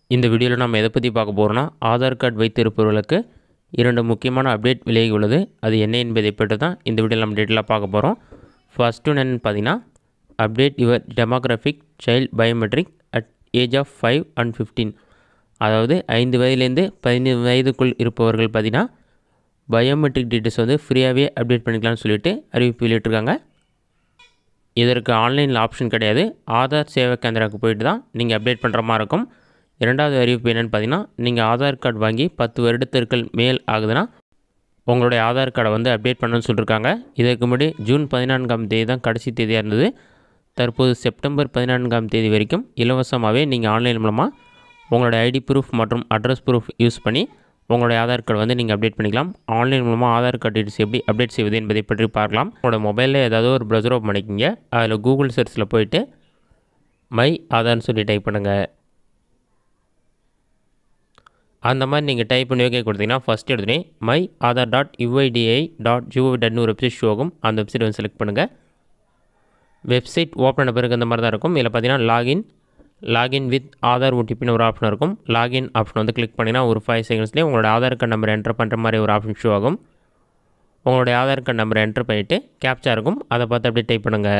இந்த வீடியோவில் நம்ம எதை பற்றி பார்க்க போகிறோம்னா ஆதார் கார்டு வைத்திருப்பவர்களுக்கு இரண்டு முக்கியமான அப்டேட் விலகி உள்ளது அது என்ன என்பதை பற்றி தான் இந்த வீடியோவில் நம்ம டீட்டெயிலாக பார்க்க போகிறோம் ஃபர்ஸ்ட் ஒன்று என்னென்னு பார்த்தீங்கன்னா update your demographic child biometric at age of five and fifteen அதாவது ஐந்து வயதுலேருந்து பதினைந்து வயதுக்குள் இருப்பவர்கள் பார்த்தீங்கன்னா பயோமெட்ரிக் டீட்டெயில்ஸ் வந்து ஃப்ரீயாகவே அப்டேட் பண்ணிக்கலாம்னு சொல்லிட்டு அறிவிப்பு வெளியிட்டிருக்காங்க இதற்கு ஆன்லைனில் ஆப்ஷன் கிடையாது ஆதார் சேவை கேந்திராவுக்கு போயிட்டு தான் நீங்கள் அப்டேட் பண்ணுற மாதிரி இருக்கும் இரண்டாவது அறிவிப்பு என்னென்னு பார்த்தீங்கன்னா நீங்கள் ஆதார் கார்டு வாங்கி பத்து வருடத்திற்கு மேல் ஆகுதுன்னா உங்களுடைய ஆதார் கார்டை வந்து அப்டேட் பண்ணணும்னு சொல்லியிருக்காங்க இதற்கு முன்னாடி ஜூன் பதினான்காம் தேதி தான் கடைசி தேதியாக இருந்தது தற்போது செப்டம்பர் பதினான்காம் தேதி வரைக்கும் இலவசமாகவே நீங்கள் ஆன்லைன் மூலமாக உங்களுடைய ஐடி ப்ரூஃப் மற்றும் அட்ரஸ் ப்ரூஃப் யூஸ் பண்ணி உங்களுடைய ஆதார் கார்டு வந்து நீங்கள் அப்டேட் பண்ணிக்கலாம் ஆன்லைன் மூலமாக ஆதார் கார்டு டீட்டெயில்ஸ் எப்படி அப்டேட் செய்வது என்பதை பற்றி பார்க்கலாம் உங்களோட மொபைலில் ஏதாவது ஒரு ப்ரௌசர் ஓப்பன் பண்ணிக்கிங்க அதில் கூகுள் சர்ச்சில் போயிட்டு மை ஆதார்னு சொல்லி டைப் பண்ணுங்கள் அந்த மாதிரி நீங்கள் டைப் பண்ணி ஓகே கொடுத்தீங்கன்னா ஃபஸ்ட் எடுத்துனே my Aadhaar dot UIDAI dot GOV டாட்னு ஒரு வெப்சைட் ஷோ ஆகும் அந்த வெப்சைட் வந்து செலக்ட் பண்ணுங்கள் வெப்சைட் ஓப்பன் பண்ண பிறகு அந்த மாதிரி தான் இருக்கும் இதில் பார்த்தீங்கன்னா லாகின் லாகின் வித் ஆதார் ஓடிபின்னு ஒரு ஆப்ஷன் இருக்கும் லாகின் ஆப்ஷன் வந்து கிளிக் பண்ணிங்கன்னா ஒரு ஃபைவ் செகண்ட்ஸ்லேயே உங்களோட ஆதார் கார்டு நம்பர் என்டர் பண்ணுற மாதிரி ஒரு ஆப்ஷன் ஷோ ஆகும் உங்களுடைய ஆதார் கார்டு நம்பரை என்டர் பண்ணிவிட்டு கேப்ச்சா இருக்கும் அதை பார்த்து அப்படியே டைப் பண்ணுங்கள்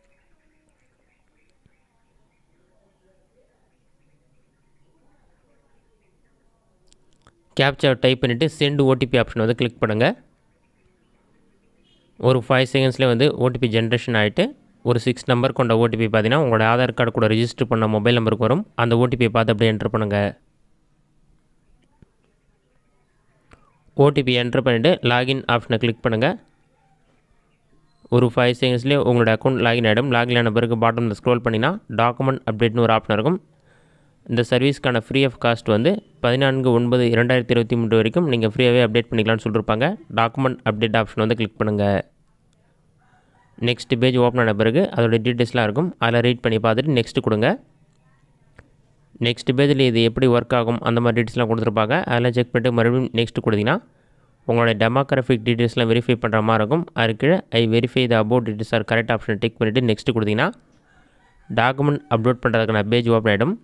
கேப்ச்சா டைப் பண்ணிவிட்டு சென்ட் ஓடிபி ஆப்ஷன் வந்து கிளிக் பண்ணுங்கள் ஒரு ஃபைவ் செகண்ட்ஸ்லேயே வந்து ஓடிபி ஜென்ரேஷன் ஆகிட்டு ஒரு சிக்ஸ் நம்பர் கொண்ட ஓடிபி பார்த்தீங்கன்னா உங்களோட ஆதார் கார்டு கூட ரிஜிஸ்டர் பண்ண மொபைல் நம்பருக்கு வரும் அந்த ஓடிபியை பார்த்து அப்படியே என்ட்ரு பண்ணுங்கள் ஓடிபி என்ட்ரு பண்ணிவிட்டு லாகின் ஆப்ஷனை கிளிக் பண்ணுங்கள் ஒரு ஃபைவ் செகண்ட்ஸ்லேயே உங்களோட அக்கௌண்ட் லாகின் ஆகிடும் லாகின் ஆன பிறகு பாட்டமில் ஸ்க்ரோல் பண்ணினா டாக்குமெண்ட் அப்டேட்னு ஒரு ஆப்ஷன் இருக்கும் இந்த சர்வீஸ்க்கான ஃப்ரீ ஆஃப் காஸ்ட் வந்து பதினான்கு ஒன்பது இரண்டாயிரத்தி இருபத்தி மூன்று வரைக்கும் நீங்கள் ஃப்ரீயாகவே அப்டேட் பண்ணிக்கலாம்னு சொல்லியிருப்பாங்க டாக்குமெண்ட் அப்டேட் ஆப்ஷன் வந்து கிளிக் பண்ணுங்கள் நெக்ஸ்ட் பேஜ் ஓப்பன் ஆன பிறகு அதோட டீட்டெயில்ஸ்லாம் இருக்கும் அதில் ரீட் பண்ணி பார்த்துட்டு நெக்ஸ்ட் கொடுங்க நெக்ஸ்ட் பேஜில் இது எப்படி ஒர்க் ஆகும் அந்த மாதிரி டீட்டெயில்ஸ்லாம் கொடுத்துருப்பாங்க அதெல்லாம் செக் பண்ணிட்டு மறுபடியும் நெக்ஸ்ட் கொடுத்தீங்கன்னா உங்களோட டெமோக்ராஃபிக் டீட்டெயில்ஸ்லாம் வெரிஃபை பண்ணுற மாதிரி இருக்கும் அதுக்கு கீழே I verify the about details are correct ஆப்ஷனை டிக் பண்ணிவிட்டு நெக்ஸ்ட் கொடுத்தீங்கன்னா டாக்குமெண்ட் அப்லோட் பண்ணுறதுக்கான பேஜ் ஓப்பன் ஆகிடும்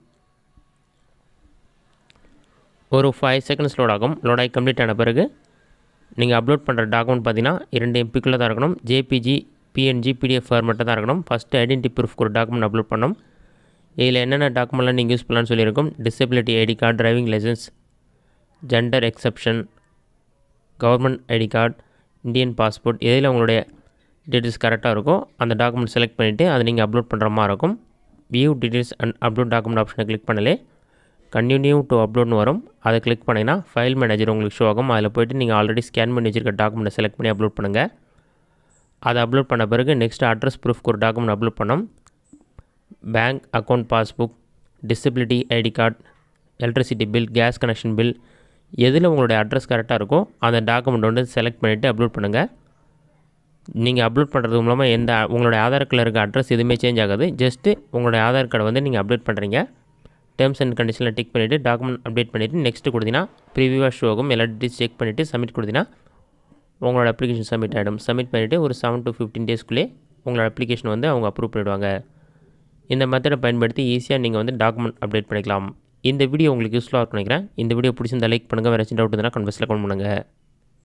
ஒரு ஃபைவ் செகண்ட்ஸ் லோட் ஆகும் லோட் ஆகி கம்ப்ளீட் ஆன பிறகு நீங்கள் அப்லோட் பண்ணுற டாக்குமெண்ட் பார்த்தீங்கன்னா இரண்டு எம்பிக்குள்ளே தான் இருக்கணும் ஜேபிஜி பிஎன்ஜி பிடிஎஃப் ஃபார்மெட்டில் தான் இருக்கணும் ஃபஸ்ட்டு ஐடென்டி ப்ரூஃப் ஒரு டாக்குமெண்ட் அப்லோட் பண்ணணும் இதில் என்னென்ன டாக்குமெண்ட்லாம் நீங்கள் யூஸ் பண்ணலான்னு சொல்லியிருக்கோம் disability ID card driving licence gender exception government ID card Indian passport எதில் உங்களுடைய டீட்டெயில்ஸ் கரெக்டாக இருக்கோ அந்த டாக்குமெண்ட் செலக்ட் பண்ணிவிட்டு அதை நீங்கள் அப்லோட் பண்ணுற மாதிரி இருக்கும் view details and upload document ஆப்ஷனை கிளிக் பண்ணலே கண்டினியூ டு அப்லோட்னு வரும் அதை கிளிக் பண்ணிங்கன்னா ஃபைல் மேனேஜர் உங்களுக்கு ஷோ ஆகும் அதில் போய்ட்டு நீங்கள் ஆல்ரெடி ஸ்கேன் பண்ணி வச்சுருக்க டாக்குமெண்ட்டை செலக்ட் பண்ணி அப்லோட் பண்ணுங்கள் அதை அப்லோட் பண்ண பிறகு நெக்ஸ்ட் அட்ரஸ் ப்ரூஃப்க்கு ஒரு டாக்குமெண்ட் அப்லோட் பண்ணோம் bank account passbook disability ID card electricity bill gas connection bill எதில் உங்களுடைய அட்ரஸ் கரெக்டாக இருக்கோ அந்த டாக்குமெண்ட் வந்து செலக்ட் பண்ணிவிட்டு அப்லோட் பண்ணுங்கள் நீங்கள் அப்லோட் பண்ணுறது மூலமாக எந்த உங்களுடைய ஆதார் கார்டில் இருக்க அட்ரஸ் எதுவுமே சேஞ்ச் ஆகாது ஜஸ்ட்டு உங்களுடைய ஆதார் கார்டை வந்து நீங்கள் அப்டேட் பண்ணுறீங்க டேர்ம்ஸ் அண்ட் கண்டிஷனில் டிக் பண்ணிவிட்டு டாக்குமெண்ட் அப்டேட் பண்ணிவிட்டு நெக்ஸ்ட்டு கொடுத்தீங்கன்னா ப்ரிவியூவாக ஷோ ஆகும் எல்லா டீட்டெயில்ஸ் செக் பண்ணிவிட்டு சப்மிட் கொடுத்தீங்கன்னா உங்களோட அப்ளிகேஷன் சப்மிட் ஆகிடும் சப்மிட் பண்ணிவிட்டு ஒரு செவன் டு ஃபிஃப்டீன் டேஸ்க்குள்ளே உங்களோட அப்ளிகேஷன் வந்து அவங்க அப்ரூவ் பண்ணிவிடுவாங்க இந்த மெத்தடை பயன்படுத்தி ஈஸியாக நீங்கள் வந்து டாக்குமெண்ட் அப்டேட் பண்ணிக்கலாம் இந்த வீடியோ உங்களுக்கு யூஸ்ஃபுல்லாக இருக்கும் நினைக்கிறேன் இந்த வீடியோ பிடிச்சிருந்தா லைக் பண்ணுங்கள் வேறு ஏதாச்சும் டவுட் இருந்தால் கன்வெர்ஸில் கமெண்ட் பண்ணுங்கள்